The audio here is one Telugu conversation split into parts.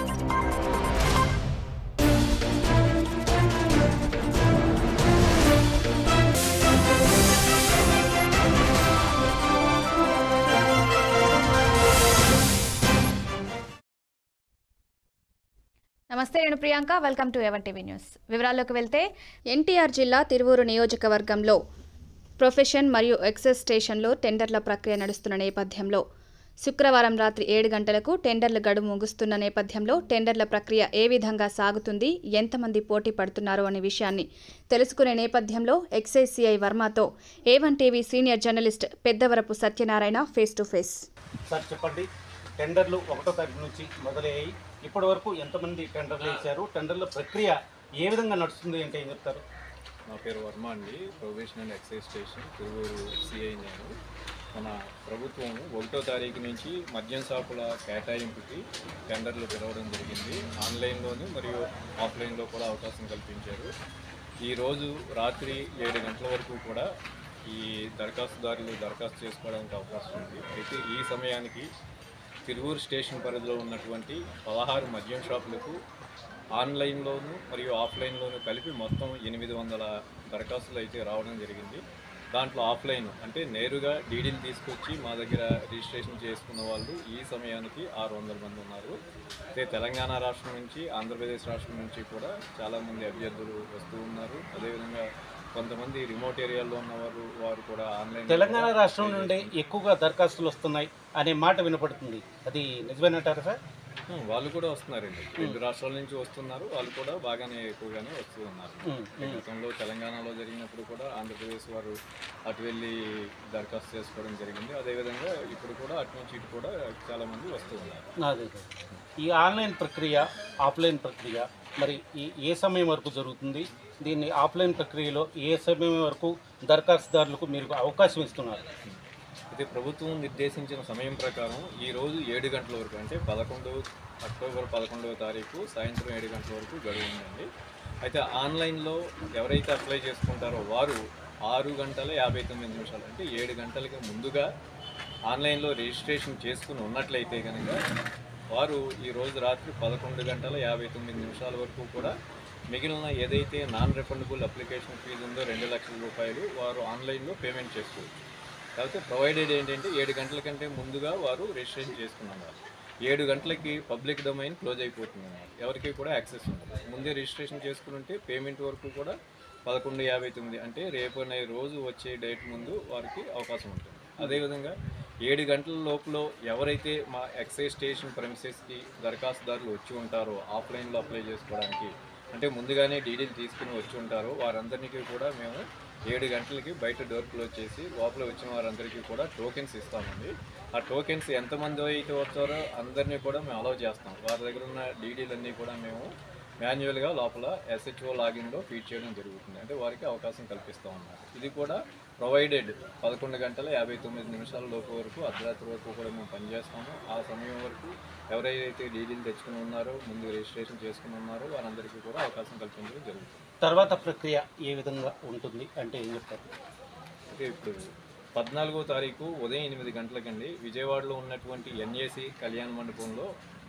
నమస్తే నేను Priyanka welcome to A one TV news వివరాల్లోకి వెళ్తే ఎన్టీఆర్ జిల్లా తిరువూరు నియోజకవర్గంలో ప్రొఫెషన్ మరియు ఎక్సెస్ స్టేషన్లో టెండర్ల ప్రక్రియ నడుస్తున్న నేపథ్యంలో శుక్రవారం రాత్రి ఏడు గంటలకు టెండర్ల గడువు ముగుస్తున్న నేపథ్యంలో టెండర్ల ప్రక్రియ ఏ విధంగా సాగుతుంది ఎంతమంది పోటీ పడుతున్నారు అనే విషయాన్ని తెలుసుకునే నేపథ్యంలో ఎక్సైజ్ సిఐ వర్మతో A one TV senior journalist Peddavarapu Satyanarayana face to face sir చెప్పండి టెండర్లు ఒకటో తారీఖు నుంచి మొదలయ్యాయి ఇప్పటి వరకు ఎంతమంది టెండర్లు వేశారు టెండర్ల ప్రక్రియ ఏ విధంగా నడుస్తుంది అంటే ఏం చెప్తారు నా పేరు వర్మ అండి probation and excise station Tiruvuru CI నేను మన ప్రభుత్వం ఒకటో తారీఖు నుంచి మద్యం షాపుల కేటాయింపుకి టెండర్లు పిలవడం జరిగింది ఆన్లైన్లోను మరియు ఆఫ్లైన్లో కూడా అవకాశం కల్పించారు ఈరోజు రాత్రి ఏడు గంటల వరకు కూడా ఈ దరఖాస్తుదారులు దరఖాస్తు చేసుకోవడానికి అవకాశం ఉంది అయితే ఈ సమయానికి తిరువూరు స్టేషన్ పరిధిలో ఉన్నటువంటి పదహారు మద్యం షాపులకు ఆన్లైన్లోను మరియు ఆఫ్లైన్లోను కలిపి మొత్తం ఎనిమిది వందల దరఖాస్తులు అయితే రావడం జరిగింది దాంట్లో ఆఫ్లైన్ అంటే నేరుగా డీడీలు తీసుకొచ్చి మా దగ్గర రిజిస్ట్రేషన్ చేసుకున్న వాళ్ళు ఈ సమయానికి ఆరు వందల మంది ఉన్నారు అయితే తెలంగాణ రాష్ట్రం నుంచి ఆంధ్రప్రదేశ్ రాష్ట్రం నుంచి కూడా చాలామంది అభ్యర్థులు వస్తూ ఉన్నారు అదేవిధంగా కొంతమంది రిమోట్ ఏరియాలో ఉన్నవారు వారు కూడా ఆన్లైన్ తెలంగాణ రాష్ట్రం నుండి ఎక్కువగా దరఖాస్తులు వస్తున్నాయి అనే మాట వినపడుతుంది అది నిజమేనంటారా సార్ ఉం, వాళ్ళు కూడా వస్తున్నారండి రెండు రాష్ట్రాల నుంచి వస్తున్నారు వాళ్ళు కూడా బాగానే ఎక్కువగానే వస్తూ ఉన్నారు ఉమ్, ఉమ్. గతంలో తెలంగాణలో జరిగినప్పుడు కూడా ఆంధ్రప్రదేశ్ వారు అటు వెళ్ళి దరఖాస్తు చేసుకోవడం జరిగింది అదేవిధంగా ఇప్పుడు కూడా అటు నుంచి ఇటు కూడా చాలా మంది వస్తూ ఉన్నారు అదే అదే. ఈ ఆన్లైన్ ప్రక్రియ ఆఫ్లైన్ ప్రక్రియ మరి ఈ ఏ సమయం వరకు జరుగుతుంది దీన్ని ఆఫ్లైన్ ప్రక్రియలో ఏ సమయం వరకు దరఖాస్తుదారులకు మీరు అవకాశం ఇస్తున్నారు అయితే ప్రభుత్వం నిర్దేశించిన సమయం ప్రకారం ఈ రోజు ఏడు గంటల వరకు అంటే పదకొండు అక్టోబర్ పదకొండవ తారీఖు సాయంత్రం ఏడు గంటల వరకు గడువు ఉందండి అయితే ఆన్లైన్లో ఎవరైతే అప్లై చేసుకుంటారో వారు ఆరు గంటల యాభై తొమ్మిది నిమిషాలు అంటే ఏడు గంటలకి ముందుగా ఆన్లైన్లో రిజిస్ట్రేషన్ చేసుకుని ఉన్నట్లయితే కనుక వారు ఈ రోజు రాత్రి పదకొండు గంటల యాభై తొమ్మిది నిమిషాల వరకు కూడా మిగిలిన ఏదైతే నాన్ రిఫండబుల్ అప్లికేషన్ ఫీజు ఉందో రెండు లక్షల రూపాయలు వారు ఆన్లైన్లో పేమెంట్ చేసుకోవచ్చు కాకపోతే ప్రొవైడెడ్ ఏంటంటే ఏడు గంటల కంటే ముందుగా వారు రిజిస్ట్రేషన్ చేసుకున్నారు ఏడు గంటలకి పబ్లిక్ డొమైన్ క్లోజ్ అయిపోతుంది అన్నమాట ఎవరికి కూడా యాక్సెస్ ఉండదు ముందే రిజిస్ట్రేషన్ చేసుకుని ఉంటే పేమెంట్ వరకు కూడా పదకొండు యాభై తొమ్మిది అంటే రేపు అనే రోజు వచ్చే డేట్ ముందు వారికి అవకాశం ఉంటుంది అదేవిధంగా ఏడు గంటల లోపల ఎవరైతే మా ఎక్సైజ్ స్టేషన్ ప్రెమిసెస్కి దరఖాస్తుదారులు వచ్చి ఉంటారో ఆఫ్లైన్లో అప్లై చేసుకోవడానికి అంటే ముందుగానే డీడీలు తీసుకుని వచ్చి ఉంటారో వారందరికీ కూడా మేము ఏడు గంటలకి బయట డోర్ క్లోజ్ చేసి లోపల వచ్చిన వారందరికీ కూడా టోకెన్స్ ఇస్తామండి ఆ టోకెన్స్ ఎంతమంది అయితే వచ్చారో అందరినీ కూడా మేము అలౌ చేస్తాం వారి దగ్గర ఉన్న డీడీలన్నీ కూడా మేము మాన్యువల్గా లోపల ఎస్హెచ్ఓ లాగిన్లో ఫీడ్ చేయడం జరుగుతుంది అంటే వారికి అవకాశం కల్పిస్తూ ఉన్నారు ఇది కూడా ప్రొవైడెడ్ పదకొండు గంటల యాభై తొమ్మిది నిమిషాల లోపు వరకు అర్ధరాత్రి వరకు కూడా మేము పనిచేస్తాము ఆ సమయం వరకు ఎవరైతే డీడీలు తెచ్చుకుని ఉన్నారో ముందు రిజిస్ట్రేషన్ చేసుకుని ఉన్నారో వారందరికీ కూడా అవకాశం కల్పించడం జరుగుతుంది తర్వాత ప్రక్రియ ఏ విధంగా ఉంటుంది అంటే ఏం చెప్తారు అంటే ఇప్పుడు పద్నాలుగో తారీఖు ఉదయం ఎనిమిది గంటలకండి విజయవాడలో ఉన్నటువంటి ఎన్ఏసి కళ్యాణ మండపంలో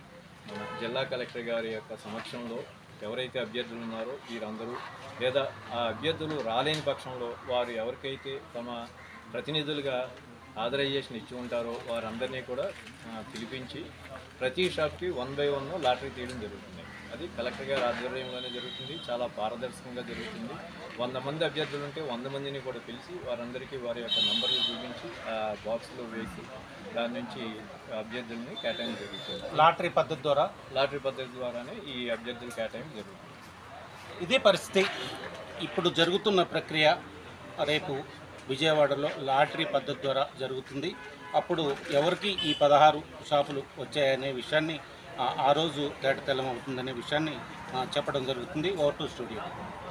మన జిల్లా కలెక్టర్ గారి యొక్క సమక్షంలో ఎవరైతే అభ్యర్థులు ఉన్నారో వీరందరూ లేదా ఆ అభ్యర్థులు రాలేని పక్షంలో వారు ఎవరికైతే తమ ప్రతినిధులుగా ఆథరైజేషన్ ఇచ్చి ఉంటారో వారందరినీ కూడా ఆ, పిలిపించి ప్రతి షాప్కి వన్ బై వన్ లాటరీ తీయడం జరుగుతుంది అది కలెక్టర్ గారి ఆధ్వర్యంలోనే జరుగుతుంది చాలా పారదర్శకంగా జరుగుతుంది వంద మంది అభ్యర్థులు ఉంటే వంద మందిని కూడా పిలిచి వారందరికీ వారి యొక్క నంబర్లు చూపించి ఆ బాక్స్లో వేసి దాని నుంచి అభ్యర్థుల్ని కేటాయింపు జరుగుతుంది లాటరీ పద్ధతి ద్వారా లాటరీ పద్ధతి ద్వారానే ఈ అభ్యర్థులు కేటాయింపు జరుగుతుంది ఇదే పరిస్థితి ఇప్పుడు జరుగుతున్న ప్రక్రియ రేపు విజయవాడలో లాటరీ పద్ధతి ద్వారా జరుగుతుంది అప్పుడు ఎవరికి ఈ పదహారు షాపులు వచ్చాయనే విషయాన్ని ఆ- ఆ రోజు తేట తెల్లమవుతుందనే విషయాన్ని ఆ, చెప్పడం జరుగుతుంది ఓవర్ టు స్టూడియో